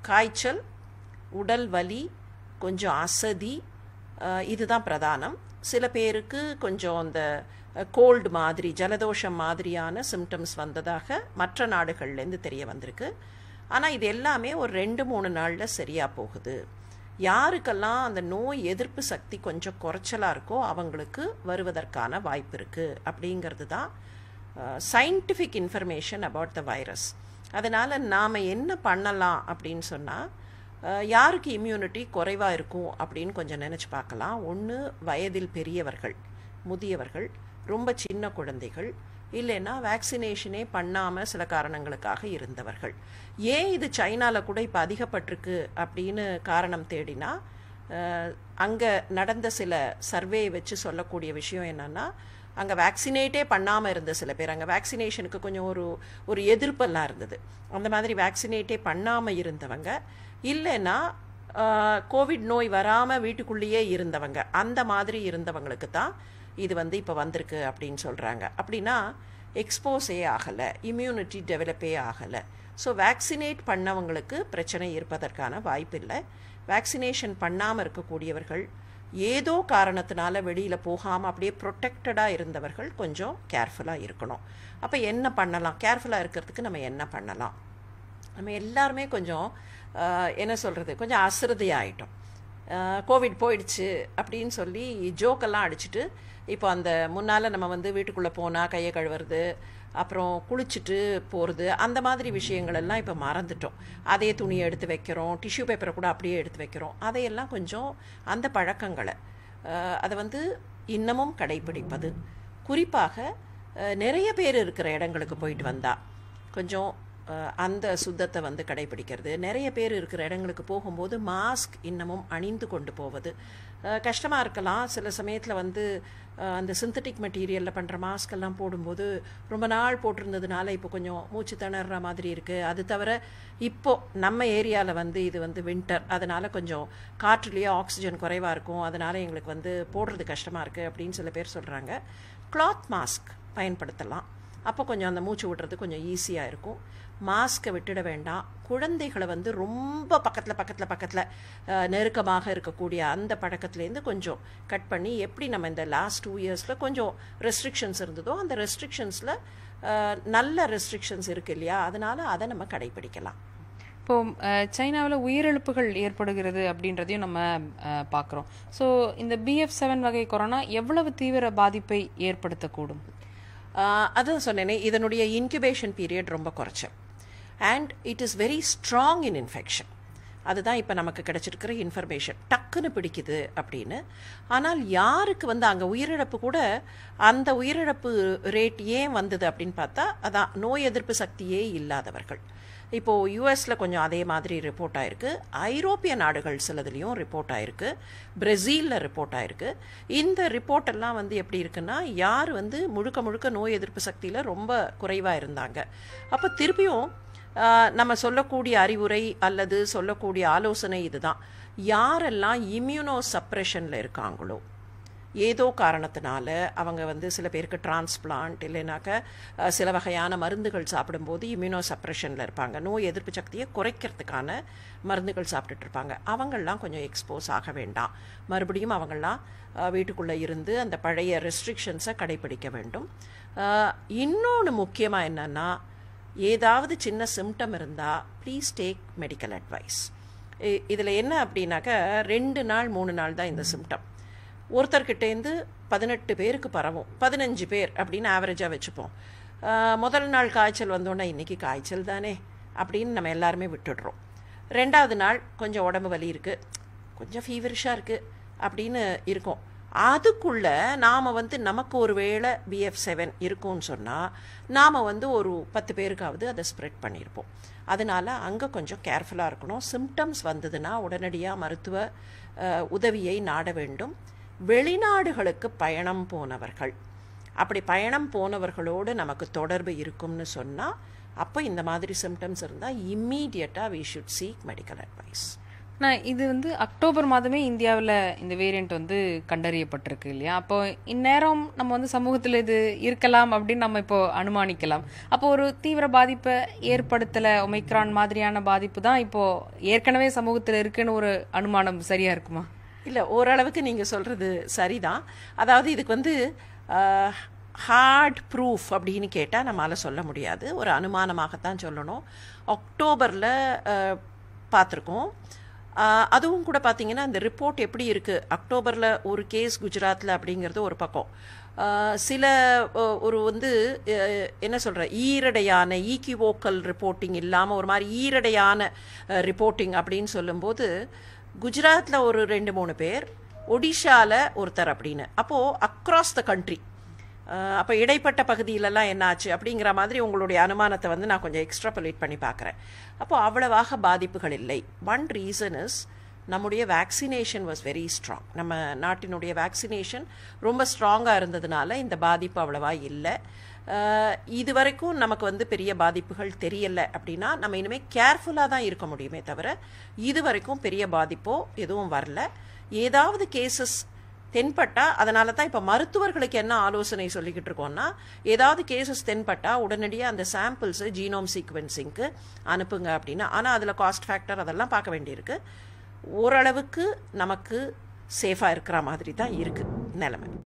காய்ச்சல் உடல் வலி கொஞ்சம் அசதி அஹ், இதுதான் பிரதானம் சில பேருக்கு கொஞ்சம் அந்த கோல்டு மாதிரி ஜலதோஷம் மாதிரியான சிம்டம்ஸ் வந்ததாக மற்ற நாடுகள்லேருந்து தெரிய வந்திருக்கு ஆனால் இது எல்லாமே ஒரு ரெண்டு மூணு நாளில் சரியாக போகுது யாருக்கெல்லாம் அந்த நோய் எதிர்ப்பு சக்தி கொஞ்சம் குறைச்சலாக இருக்கோ அவங்களுக்கு வருவதற்கான வாய்ப்பு இருக்குது அப்படிங்கிறது தான் scientific information about the virus அதனால் நாம் என்ன பண்ணலாம் அப்படின்னு சொன்னால் யாருக்கு இம்யூனிட்டி குறைவாக இருக்கும் அப்படின்னு கொஞ்சம் நினச்சி பார்க்கலாம் ஒன்று வயதில் பெரியவர்கள் முதியவர்கள் ரொம்ப சின்ன குழந்தைகள் இல்லைன்னா வேக்சினேஷனே பண்ணாமல் சில காரணங்களுக்காக இருந்தவர்கள் ஏன் இது சைனாவில் கூட இப்போ அதிகப்பட்டிருக்கு அப்படின்னு காரணம் தேடினா அங்கே நடந்த சில சர்வே வச்சு சொல்லக்கூடிய விஷயம் என்னன்னா அங்கே வேக்சினேட்டே பண்ணாமல் இருந்த சில பேர் அங்கே வேக்சினேஷனுக்கு கொஞ்சம் ஒரு ஒரு எதிர்ப்பெல்லாம் இருந்தது அந்த மாதிரி வேக்சினேட்டே பண்ணாமல் இருந்தவங்க இல்லைன்னா கோவிட் நோய் வராமல் வீட்டுக்குள்ளேயே இருந்தவங்க அந்த மாதிரி இருந்தவங்களுக்கு தான் இது வந்து இப்போ வந்திருக்கு அப்படின்னு சொல்கிறாங்க அப்படின்னா எக்ஸ்போஸே ஆகலை இம்யூனிட்டி டெவலப்பே ஆகலை ஸோ வேக்சினேட் பண்ணவங்களுக்கு பிரச்சனை இருப்பதற்கான வாய்ப்பு இல்லை வேக்சினேஷன் பண்ணாமல் இருக்கக்கூடியவர்கள் ஏதோ காரணத்தினால வெளியில் போகாமல் அப்படியே ப்ரொடெக்டடாக இருந்தவர்கள் கொஞ்சம் கேர்ஃபுல்லாக இருக்கணும் அப்போ என்ன பண்ணலாம் கேர்ஃபுல்லாக இருக்கிறதுக்கு நம்ம என்ன பண்ணலாம் நம்ம எல்லாருமே கொஞ்சம் என்ன சொல்கிறது கொஞ்சம் அசிரதையாயிட்டோம் கோவிட் போயிடுச்சு அப்படின்னு சொல்லி ஜோக்கெல்லாம் அடிச்சுட்டு இப்போ அந்த முன்னால் நம்ம வந்து வீட்டுக்குள்ளே போனால் கையை கழுவுறது அப்புறம் குளிச்சுட்டு போகிறது அந்த மாதிரி விஷயங்கள் எல்லாம் இப்போ மறந்துட்டோம் அதே துணியை எடுத்து வைக்கிறோம் டிஷ்யூ பேப்பரை கூட அப்படியே எடுத்து வைக்கிறோம் அதையெல்லாம் கொஞ்சம் அந்த பழக்கங்களை அதை வந்து இன்னமும் கடைபிடிப்பது குறிப்பாக நிறைய பேர் இருக்கிற இடங்களுக்கு போயிட்டு வந்தால் கொஞ்சம் அந்த சுத்தத்தை வந்து கடைபிடிக்கிறது நிறைய பேர் இருக்கிற இடங்களுக்கு போகும்போது மாஸ்க் இன்னமும் அணிந்து கொண்டு போவது கஷ்டமாக இருக்கலாம் சில சமயத்தில் வந்து அந்த சிந்தட்டிக் மெட்டீரியலில் பண்ணுற மாஸ்க் எல்லாம் போடும்போது ரொம்ப நாள் போட்டிருந்ததுனால இப்போ கொஞ்சம் மூச்சு திணற மாதிரி இருக்குது அது தவிர இப்போது நம்ம ஏரியாவில் வந்து இது வந்து வின்டர் அதனால் கொஞ்சம் காற்றுலேயே ஆக்சிஜன் குறைவாக இருக்கும் அதனால் எங்களுக்கு வந்து போடுறது கஷ்டமாக இருக்குது அப்படின்னு சில பேர் சொல்கிறாங்க கிளாத் மாஸ்க் பயன்படுத்தலாம் அப்போ கொஞ்சம் அந்த மூச்சு விடுறது கொஞ்சம் ஈஸியாக இருக்கும் மாஸ்க்கை விட்டுட வேண்டாம் குழந்தைகளை வந்து ரொம்ப பக்கத்தில் பக்கத்தில் பக்கத்தில் நெருக்கமாக இருக்கக்கூடிய அந்த பழக்கத்துலேருந்து கொஞ்சம் கட் பண்ணி எப்படி நம்ம இந்த லாஸ்ட் டூ இயர்ஸில் கொஞ்சம் ரெஸ்ட்ரிக்ஷன்ஸ் இருந்ததோ அந்த ரெஸ்ட்ரிக்ஷன்ஸில் நல்ல ரெஸ்ட்ரிக்ஷன்ஸ் இருக்கு இல்லையா அதனால் அதை நம்ம கடைபிடிக்கலாம் இப்போ சைனாவில் உயிரிழப்புகள் ஏற்படுகிறது அப்படின்றதையும் நம்ம பார்க்குறோம் ஸோ இந்த பிஎஃப் செவன் வகை கொரோனா எவ்வளவு தீவிர பாதிப்பை ஏற்படுத்தக்கூடும் அதான் சொன்னேனே இதனுடைய இன்குபேஷன் பீரியட் ரொம்ப குறைச்சல் and it is very strong in infection அதுதான் இப்போ நமக்கு கிடைச்சிருக்கிற இன்ஃபர்மேஷன் டக்குன்னு பிடிக்குது அப்படின்னு ஆனால் யாருக்கு வந்து அங்கே உயிரிழப்பு கூட அந்த உயிரிழப்பு ரேட் ஏன் வந்தது அப்படின்னு பார்த்தா அதான் நோய் எதிர்ப்பு சக்தியே இல்லாதவர்கள் இப்போது யூஎஸில் கொஞ்சம் அதே மாதிரி ரிப்போர்ட் ஆயிருக்கு ஐரோப்பிய நாடுகள் சிலதுலேயும் ரிப்போர்ட் ஆயிருக்கு பிரேசிலில் ரிப்போர்ட் ஆயிருக்கு இந்த ரிப்போர்ட் எல்லாம் வந்து எப்படி இருக்குன்னா யார் வந்து முழுக்க முழுக்க நோய் எதிர்ப்பு சக்தியில் ரொம்ப குறைவாக இருந்தாங்க அப்போ திருப்பியும் நம்ம சொல்லக்கூடிய அறிவுரை அல்லது சொல்லக்கூடிய ஆலோசனை இதுதான் யாரெல்லாம் இம்யூனோ சப்ரெஷனில் இருக்காங்களோ ஏதோ காரணத்தினால அவங்க வந்து சில பேருக்கு டிரான்ஸ்பிளான்ட் இல்லைனாக்க சில வகையான மருந்துகள் சாப்பிடும்போது இம்யூனோ சப்ரெஷனில் இருப்பாங்க நோய் எதிர்ப்பு சக்தியை குறைக்கிறதுக்கான மருந்துகள் சாப்பிட்டுட்டு இருப்பாங்க அவங்கெல்லாம் கொஞ்சம் எக்ஸ்போஸ் ஆக வேண்டாம் மறுபடியும் அவங்கெல்லாம் வீட்டுக்குள்ளே இருந்து அந்த பழைய ரெஸ்ட்ரிக்ஷன்ஸை கடைபிடிக்க வேண்டும் இன்னொன்று முக்கியமாக என்னென்னா ஏதாவது சின்ன சிம்டம் இருந்தால் ப்ளீஸ் டேக் மெடிக்கல் அட்வைஸ் இதில் என்ன அப்படின்னாக்க ரெண்டு நாள் மூணு நாள் தான் இந்த சிம்டம் ஒருத்தர்கிட்டேருந்து பதினெட்டு பேருக்கு பரவும் பதினஞ்சு பேர் அப்படின்னு ஆவரேஜாக வச்சுப்போம் முதல் நாள் காய்ச்சல் வந்தோன்னா இன்றைக்கி காய்ச்சல் தானே அப்படின்னு நம்ம எல்லாருமே விட்டுடுறோம் ரெண்டாவது நாள் கொஞ்சம் உடம்பு வலி இருக்குது கொஞ்சம் ஃபீவரிஷாக இருக்குது அப்படின்னு இருக்கும் அதுக்குள்ள நாம் வந்து நமக்கு ஒரு வேளை பிஎஃப் செவன் இருக்கும்னு சொன்னால் நாம் வந்து ஒரு பத்து பேருக்காவது அதை ஸ்ப்ரெட் பண்ணியிருப்போம் அதனால் அங்கே கொஞ்சம் கேர்ஃபுல்லாக இருக்கணும் சிம்டம்ஸ் வந்ததுன்னா உடனடியாக மருத்துவ உதவியை நாட வேண்டும் வெளிநாடுகளுக்கு பயணம் போனவர்கள் அப்படி பயணம் போனவர்களோடு நமக்கு தொடர்பு இருக்கும்னு சொன்னால் அப்போ இந்த மாதிரி சிம்டம்ஸ் இருந்தால் இம்மீடியட்டாக we should seek medical advice நான் இது வந்து அக்டோபர் மாதமே இந்தியாவில் இந்த வேரியண்ட் வந்து கண்டறியப்பட்டிருக்கு இல்லையா அப்போ இந்நேரம் நம்ம வந்து சமூகத்தில் இது இருக்கலாம் அப்படின்னு நம்ம இப்போ அனுமானிக்கலாம் அப்போ ஒரு தீவிர பாதிப்பை ஏற்படுத்தலை ஒமைக்ரான் மாதிரியான பாதிப்பு தான் இப்போ ஏற்கனவே சமூகத்தில் இருக்குன்னு ஒரு அனுமானம் சரியா இருக்குமா இல்லை ஓரளவுக்கு நீங்கள் சொல்கிறது சரிதான் அதாவது இதுக்கு வந்து ஹார்ட் ப்ரூஃப் அப்படின்னு கேட்டால் நம்மளால் சொல்ல முடியாது ஒரு அனுமானமாகத்தான் சொல்லணும் அக்டோபரில் பார்த்துருக்கோம் ஆஹ் அதுவும் கூட பார்த்தீங்கன்னா இந்த ரிப்போர்ட் எப்படி இருக்குது அக்டோபரில் ஒரு கேஸ் குஜராத்தில் அப்படிங்கிறது ஒரு பக்கம் ஆஹ் சில அஹ், ஒரு வந்து அஹ், என்ன சொல்கிற ஈரடையான ஈக்கிவோக்கல் ரிப்போர்ட்டிங் இல்லாமல் ஒரு மாதிரி ஈரடையான ரிப்போர்ட்டிங் அப்படின்னு சொல்லும்போது குஜராத்தில் ஒரு ரெண்டு மூணு பேர் ஒடிஷாவில் ஒருத்தர் அப்படின்னு அப்போது அக்ராஸ் த கண்ட்ரி அப்போ இடைப்பட்ட பகுதியிலலாம் என்ன ஆச்சு அப்படிங்கிற மாதிரி உங்களுடைய அனுமானத்தை வந்து நான் கொஞ்சம் எக்ஸ்ட்ராபுலேட் பண்ணி பார்க்குறேன் அப்போ அவ்வளவாக பாதிப்புகள் இல்லை ஒன் ரீசன் இஸ் நம்முடைய வேக்சினேஷன் வாஸ் வெரி ஸ்ட்ராங் நம்ம நாட்டினுடைய வேக்சினேஷன் ரொம்ப ஸ்ட்ராங்காக இருந்ததுனால இந்த பாதிப்பு அவ்வளவா இல்லை அஹ், இது வரைக்கும் நமக்கு வந்து பெரிய பாதிப்புகள் தெரியல அப்படின்னா நம்ம இனிமேல் கேர்ஃபுல்லாக தான் இருக்க முடியுமே தவிர இது வரைக்கும் பெரிய பாதிப்போ எதுவும் வரல ஏதாவது கேசஸ் தென்பட்டா அதனால தான் இப்போ மருத்துவர்களுக்கு என்ன ஆலோசனை சொல்லிக்கிட்டு இருக்கோம்னா ஏதாவது கேசஸ் தென்பட்டா உடனடியாக அந்த சாம்பிள்ஸை ஜீனோம் சீக்வென்சிங்க்கு அனுப்புங்க அப்படின்னு ஆனால் அதில் காஸ்ட் ஃபேக்டர் அதெல்லாம் பார்க்க வேண்டியிருக்கு ஓரளவுக்கு நமக்கு சேஃபாக இருக்கிற மாதிரி தான் இருக்குது நிலைமை